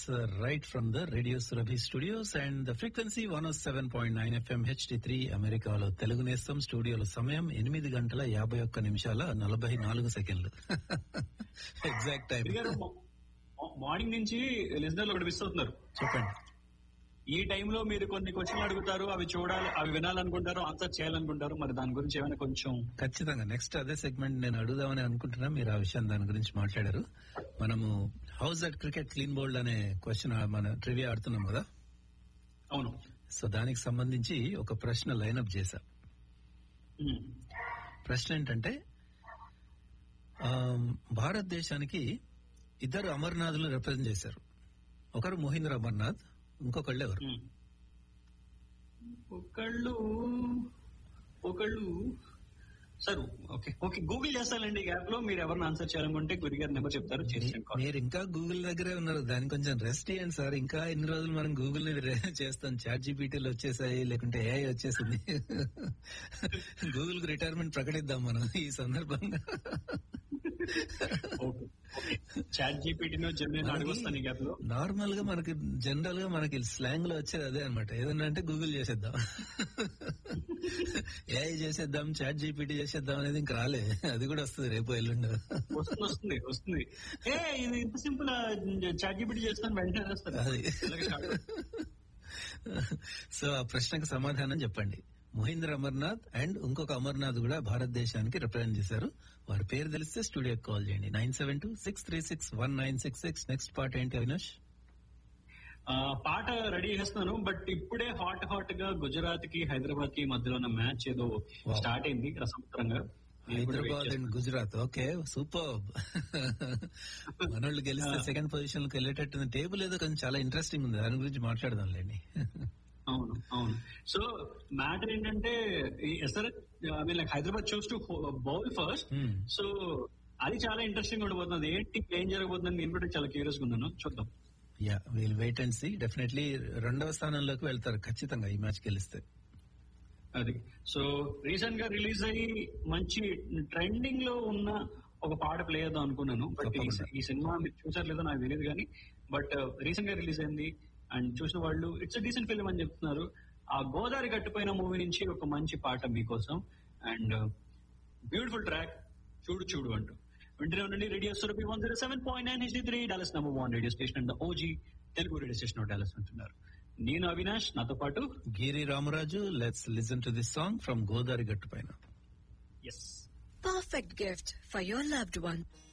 right from the Radio Surabhi studios and the frequency 107.9 FM HD3 అమెరికాలో తెలుగు నేస్తం స్టూడియోలో సమయం ఎనిమిది గంటల యాభై ఒక్క నిమిషాల నలభై నాలుగు సెకండ్లు ఎగ్జాక్ట్ టైం గారు మార్నింగ్ నుంచి లిజనర్లు ఒకటి మిస్ అవుతున్నారు చెప్పండి ఈ టైంలో మీరు కొన్ని క్వశ్చన్లు అడుగుతారు అవి చూడాలి అవి వినాలనుకుంటారు ఆన్సర్ చేయాలనుకుంటారు మరి దాని గురించి ఏమైనా కొంచెం ఖచ్చితంగా నెక్స్ట్ అదే సెగ్మెంట్ నేను అడుగుదామని అనుకుంటున్నా మీరు ఆ విషయం దాని గురించి మాట్లాడారు మనము howzat cricket clean bowled అనే క్వశ్చన్ మన ట్రివియా ఆడుతున్నాం కదా అవును సో దానికి సంబంధించి ఒక ప్రశ్న లైనప్ చేశా ఉమ్. ప్రశ్న ఏంటంటే ఆమ్, భారతదేశానికి ఇద్దరు అమర్నాథులు రిప్రజెంట్ చేశారు ఒకరు మోహిందర్ అమర్నాథ్ ఇంకొకళ్ళు ఎవరు ఉమ్. ఒకళ్ళు ఒకళ్ళు సార్ ఓకే ఓకే గూగుల్ చేస్తానండి ఈ యాప్ లో మీరు ఎవరిని ఆన్సర్ చేయాలనుకుంటే గురి గారి నెంబర్ చెప్తారు చేసాను కాల్. మీరు ఇంకా గూగుల్ దగ్గరే ఉన్నారు దానికి కొంచెం రెస్ట్ ఇవ్వండి సార్ ఇంకా ఎన్ని రోజులు మనం గూగుల్ ని రె- చేస్తాం చాట్ జీపీటీలు వచ్చేసాయి లేకుంటే ఏఐ వచ్చేసింది గూగుల్ కు రిటైర్మెంట్ ప్రకటిద్దాం మనం ఈ సందర్భంగా ఓకే చాట్ జీపీటీనో జెమిని అడుగుస్తాను ఈ యాప్ లో నార్మల్ గా మనకి జనరల్ గా మనకి స్లాంగ్ లో వచ్చేది అదే అనమాట ఏదన్నా అంటే గూగుల్ చేసేద్దాం ఏఐ చేసేద్దాం చాట్ జీపీటీ చేసేద్దాం అనేది ఇంక రాలే అది కూడా వస్తుంది రేపు ఎల్లుండి వస్తుంది వస్తుంది వస్తుంది ఏ ఇది ఇంత సింపుల్ చాట్ జీపీటీ చేస్తాను వెంటనే చేస్తాను అది ఇలాగ start. సో ఆ ప్రశ్నకు సమాధానం చెప్పండి మహేంద్ర అమర్నాథ్ అండ్ ఇంకొక అమర్నాథ్ కూడా భారతదేశానికి రిప్రజెంట్ చేశారు వారి పేరు తెలిస్తే స్టూడియోకి కాల్ చేయండి nine seven two six three six one nine six six next part ఏంటి అవినాష్ ఆ, పాట రెడీ చేస్తున్నాను బట్ ఇప్పుడే హాట్ హాట్ గా గుజరాత్ కి హైదరాబాద్ కి మధ్యలో ఉన్న మ్యాచ్ ఏదో Wow. స్టార్ట్ అయింది రసవత్తరంగా నేను కూడా wait హైదరాబాద్ అండ్ చేస్తున్నాను. గుజరాత్ ఓకే సూపర్ మనోళ్ళు గెలిస్తే సెకండ్ పొజిషన్ కి వెళ్ళేటట్టు టేబుల్ ఏదో కొంచెం చాలా ఇంట్రెస్టింగ్ ఉంది దాని గురించి మాట్లాడదాంలేండి అవును అవును సో మ్యాటర్ ఏంటంటే S R I mean like Hyderabad choose to bowl first Hmm. So అది చాలా ఇంట్రెస్టింగ్ ఉండబోతుంది ఏంటి ఏం జరగబోతుందని నేను కూడా చాలా క్యూరియస్ గా ఉన్నాను చూద్దాం yeah we'll wait and see definitely రెండవ స్థానంలోకి వెళ్తారు ఖచ్చితంగా ఈ మ్యాచ్ గెలిస్తే అది సో రీసెంట్ గా రిలీజ్ అయ్యి మంచి ట్రెండింగ్ లో ఉన్న ఒక పాట ప్లే చేద్దాం అనుకున్నాను బట్ ఈ- తప్పకుండా. ఈ సినిమా మీరు చూసారు లేదో నాకు తెలియదు కానీ బట్ రీసెంట్ గా రిలీజ్ అయింది అండ్ చూసిన వాళ్ళు ఇట్స్ డీసెంట్ ఫిల్మ్ అని చెప్తున్నారు ఆ గోదావరి గట్టుపోయిన మూవీ నుంచి ఒక మంచి పాట మీకోసం అండ్ బ్యూటిఫుల్ ట్రాక్ చూడు చూడు అంటూ వింటూనే ఉండండి radio Surabhi one zero seven point nine HD three Dallas number one radio station and OG Telugu radio station of Dallas అంటున్నారు నేను అవినాష్ నాతో పాటు Giri Ramaraju let's listen to this song from Godavari గట్టు పైన ఎస్ Perfect gift for your loved one.